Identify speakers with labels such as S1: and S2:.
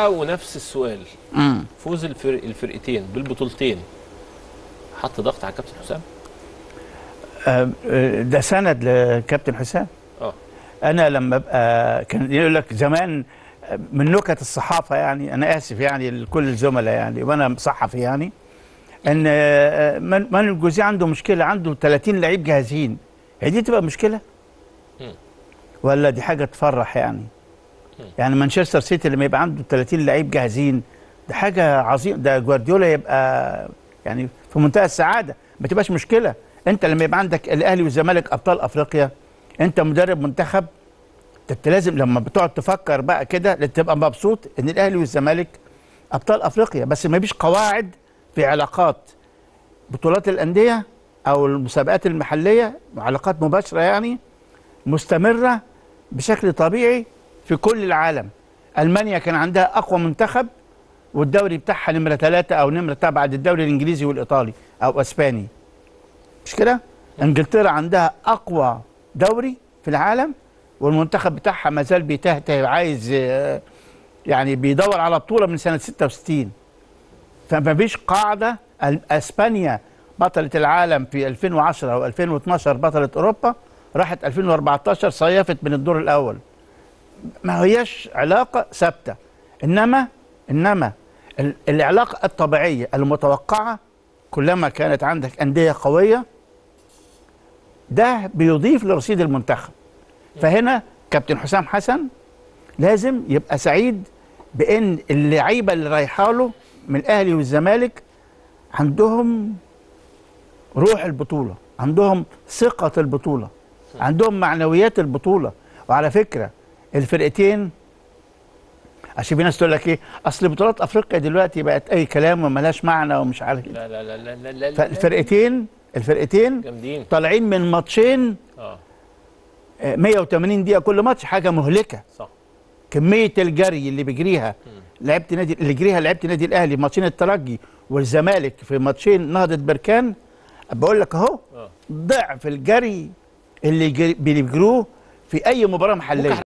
S1: ونفس السؤال
S2: امم
S1: فوز الفرق الفرقتين بالبطولتين حط ضغط على كابتن حسام
S2: ده سند لكابتن حسام
S1: اه
S2: انا لما ابقى كان يقول لك زمان من نكت الصحافه يعني انا اسف يعني لكل الزملاء يعني وانا صحفي يعني ان من من الجوزي عنده مشكله عنده 30 لعيب جاهزين هي دي تبقى مشكله
S1: مم.
S2: ولا دي حاجه تفرح يعني يعني مانشستر سيتي لما يبقى عنده 30 لعيب جاهزين ده حاجه عظيمه ده جوارديولا يبقى يعني في منتهى السعاده ما تبقاش مشكله انت لما يبقى عندك الاهلي والزمالك ابطال افريقيا انت مدرب منتخب ده انت لازم لما بتقعد تفكر بقى كده تبقى مبسوط ان الاهلي والزمالك ابطال افريقيا بس ما فيش قواعد في علاقات بطولات الانديه او المسابقات المحليه علاقات مباشره يعني مستمره بشكل طبيعي في كل العالم المانيا كان عندها اقوى منتخب والدوري بتاعها نمره ثلاثه او نمره تبع بعد الدوري الانجليزي والايطالي او اسباني مش كده؟ انجلترا عندها اقوى دوري في العالم والمنتخب بتاعها ما زال بيتهته عايز آه، يعني بيدور على بطوله من سنه 66 فما فيش قاعده ال- اسبانيا بطله العالم في 2010 و2012 بطله اوروبا راحت 2014 صيفت من الدور الاول ما هياش علاقه ثابته انما انما ال- العلاقه الطبيعيه المتوقعه كلما كانت عندك انديه قويه ده بيضيف لرصيد المنتخب فهنا كابتن حسام حسن لازم يبقى سعيد بان اللعيبه اللي رايحه له من الاهلي والزمالك عندهم روح البطوله عندهم ثقه البطوله عندهم معنويات البطوله وعلى فكره الفرقتين عشان في ناس تقول لك ايه اصل بطولات افريقيا دلوقتي بقت اي كلام وملهاش معنى ومش عارف ايه
S1: لا لا لا لا لا لا لا
S2: فالفرقتين الفرقتين
S1: جامدين
S2: طالعين من ماتشين
S1: اه
S2: آه، 180 دقيقه كل ماتش حاجه مهلكه
S1: صح
S2: كميه الجري اللي بيجريها لعبت نادي اللي جريها لعبت نادي الاهلي في ماتشين الترجي والزمالك في ماتشين نهضه بركان بقول لك اهو
S1: اه
S2: ضعف الجري اللي جري- بيجروه في اي مباراه محليه